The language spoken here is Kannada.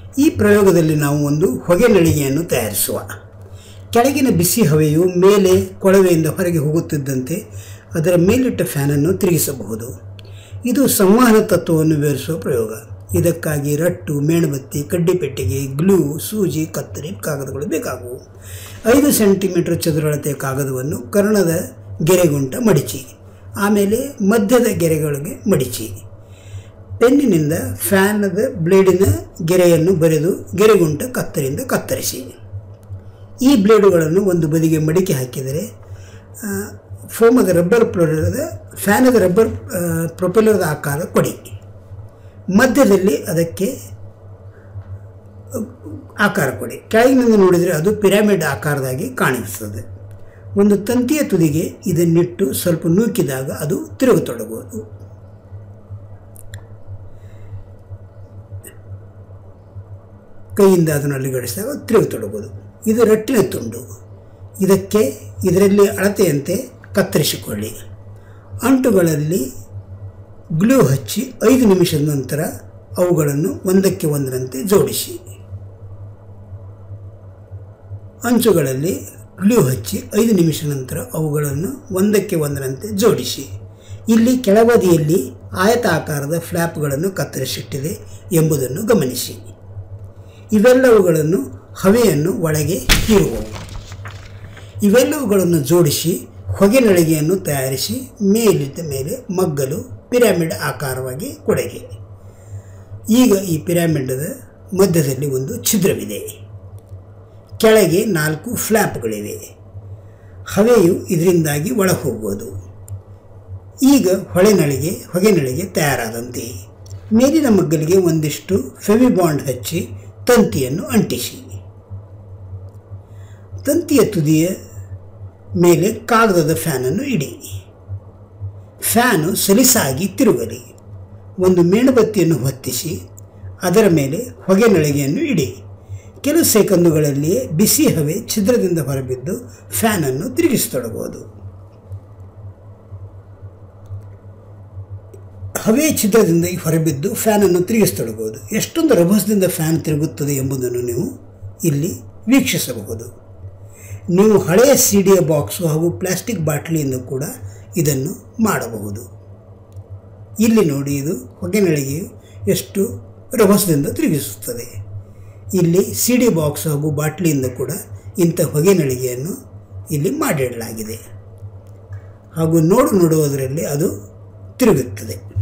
ಈ ಪ್ರಯೋಗದಲ್ಲಿ ನಾವು ಒಂದು ಹೊಗೆ ನಳಿಗೆಯನ್ನು ತಯಾರಿಸುವ ಕೆಳಗಿನ ಬಿಸಿ ಹವೆಯು ಮೇಲೆ ಕೊಳವೆಯಿಂದ ಹೊರಗೆ ಹೋಗುತ್ತಿದ್ದಂತೆ ಅದರ ಮೇಲಿಟ್ಟ ಫ್ಯಾನನ್ನು ತಿರುಗಿಸಬಹುದು ಇದು ಸಂವಹನ ತತ್ವವನ್ನು ವಿವರಿಸುವ ಪ್ರಯೋಗ ಇದಕ್ಕಾಗಿ ರಟ್ಟು ಮೇಣಬತ್ತಿ ಕಡ್ಡಿಪೆಟ್ಟಿಗೆ ಗ್ಲೂ ಸೂಜಿ ಕತ್ತರಿ ಕಾಗದಗಳು ಬೇಕಾಗುವು ಐದು ಸೆಂಟಿಮೀಟರ್ ಚದುರಳತೆಯ ಕಾಗದವನ್ನು ಕರ್ಣದ ಗೆರೆಗುಂಟ ಮಡಿಚಿ ಆಮೇಲೆ ಮಧ್ಯದ ಗೆರೆಗಳಿಗೆ ಮಡಿಚಿ ಪೆನ್ನಿನಿಂದ ಫ್ಯಾನದ ಬ್ಲೇಡಿನ ಗೆರೆಯನ್ನು ಬರೆದು ಗೆರೆಗುಂಟ ಕತ್ತರಿಂದ ಕತ್ತರಿಸಿ ಈ ಬ್ಲೇಡುಗಳನ್ನು ಒಂದು ಬದಿಗೆ ಮಡಿಕೆ ಹಾಕಿದರೆ ಆ, ಫೋಮದ ರಬ್ಬರ್ ಪ್ರೊಪೆಲ್ಲರದ ಫ್ಯಾನದ ರಬ್ಬರ್ ಆ, ಪ್ರೊಪೆಲ್ಲರದ ಆಕಾರ ಕೊಡಿ ಮಧ್ಯದಲ್ಲಿ ಅದಕ್ಕೆ ಆಕಾರ ಕೊಡಿ ಕೆಳಗಿನಿಂದ ನೋಡಿದರೆ ಅದು ಪಿರಾಮಿಡ್ ಆಕಾರದಾಗಿ ಕಾಣಿಸ್ತದೆ ಒಂದು ತಂತಿಯ ತುದಿಗೆ ಇದನ್ನಿಟ್ಟು ಸ್ವಲ್ಪ ನೂಕಿದಾಗ ಅದು ತಿರುಗತೊಡಗುವುದು ಕೈಯಿಂದ ಅದನ್ನು ಅಲ್ಲಿಗಡಿಸಿದಾಗ ತಿರುಗತೊಡಗುವುದು ಇದು ರಟ್ಟಿನ ತುಂಡು ಇದಕ್ಕೆ ಇದರಲ್ಲಿ ಅಳತೆಯಂತೆ ಕತ್ತರಿಸಿಕೊಳ್ಳಿ ಅಂಟುಗಳಲ್ಲಿ ಗ್ಲೂ ಹಚ್ಚಿ ಐದು ನಿಮಿಷದ ನಂತರ ಅವುಗಳನ್ನು ಒಂದಕ್ಕೆ ಒಂದರಂತೆ ಜೋಡಿಸಿ ಅಂಚುಗಳಲ್ಲಿ ಗ್ಲೂ ಹಚ್ಚಿ ಐದು ನಿಮಿಷ ನಂತರ ಅವುಗಳನ್ನು ಒಂದಕ್ಕೆ ಒಂದರಂತೆ ಜೋಡಿಸಿ ಇಲ್ಲಿ ಕೆಳಬದಿಯಲ್ಲಿ ಆಯತಾಕಾರದ ಫ್ಲ್ಯಾಪ್ಗಳನ್ನು ಕತ್ತರಿಸಿಟ್ಟಿದೆ ಎಂಬುದನ್ನು ಗಮನಿಸಿ ಇವೆಲ್ಲವುಗಳನ್ನು ಹವೆಯನ್ನು ಒಳಗೆ ಹೀರುವವು ಇವೆಲ್ಲವುಗಳನ್ನು ಜೋಡಿಸಿ ಹೊಗೆ ನಳಿಗೆಯನ್ನು ತಯಾರಿಸಿ ಮೇಲಿದ್ದ ಮೇಲೆ ಮಗ್ಗಲು ಪಿರಾಮಿಡ್ ಆಕಾರವಾಗಿ ಕೊಡಗೆ ಈಗ ಈ ಪಿರಾಮಿಡದ ಮಧ್ಯದಲ್ಲಿ ಒಂದು ಛಿದ್ರವಿದೆ ಕೆಳಗೆ ನಾಲ್ಕು ಫ್ಲ್ಯಾಪ್ಗಳಿವೆ ಹವೆಯು ಇದರಿಂದಾಗಿ ಒಳ ಹೋಗುವುದು ಈಗ ಹೊಳೆ ನಳಿಗೆ ಹೊಗೆ ನಳಿಗೆ ತಯಾರಾದಂತೆ ಮೇಲಿನ ಮಗ್ಗಲಿಗೆ ಒಂದಿಷ್ಟು ಫೆವಿಬಾಂಡ್ ಹಚ್ಚಿ ತಂತಿಯನ್ನು ಅಂಟಿಸಿ ತಂತಿಯ ತುದಿಯ ಮೇಲೆ ಕಾಗದದ ಫ್ಯಾನನ್ನು ಇಡಿ ಫ್ಯಾನು ಸಲಿಸಾಗಿ ತಿರುಗಲಿ ಒಂದು ಮೇಣಬತ್ತಿಯನ್ನು ಹೊತ್ತಿಸಿ ಅದರ ಮೇಲೆ ಹೊಗೆ ನಳಿಗೆಯನ್ನು ಇಡಿ ಕೆಲವು ಸೆಕೆಂಡುಗಳಲ್ಲಿಯೇ ಬಿಸಿ ಹವೆ ಛಿದ್ರದಿಂದ ಹೊರಬಿದ್ದು ಫ್ಯಾನನ್ನು ತಿರುಗಿಸತೊಡಬಹುದು ಹವೆ ಛಿದ್ರದಿಂದ ಹೊರಬಿದ್ದು ಫ್ಯಾನನ್ನು ತಿರುಗಿಸತೊಡಬಹುದು ಎಷ್ಟೊಂದು ರಭಸದಿಂದ ಫ್ಯಾನ್ ತಿರುಗುತ್ತದೆ ಎಂಬುದನ್ನು ನೀವು ಇಲ್ಲಿ ವೀಕ್ಷಿಸಬಹುದು ನೀವು ಹಳೆಯ ಸಿಡಿಯ ಬಾಕ್ಸು ಹಾಗೂ ಪ್ಲಾಸ್ಟಿಕ್ ಬಾಟ್ಲಿಯಿಂದ ಕೂಡ ಇದನ್ನು ಮಾಡಬಹುದು ಇಲ್ಲಿ ನೋಡಿ ಇದು ಹೊಗೆ ನಳಿಗೆಯು ಎಷ್ಟು ರಭಸದಿಂದ ತಿರುಗಿಸುತ್ತದೆ ಇಲ್ಲಿ ಸಿ ಡಿ ಬಾಕ್ಸ್ ಹಾಗೂ ಬಾಟ್ಲಿಯಿಂದ ಕೂಡ ಇಂಥ ಹೊಗೆ ನಳಿಗೆಯನ್ನು ಇಲ್ಲಿ ಮಾಡಿಡಲಾಗಿದೆ ಹಾಗೂ ನೋಡು ನೋಡುವುದರಲ್ಲಿ ಅದು ತಿರುಗುತ್ತದೆ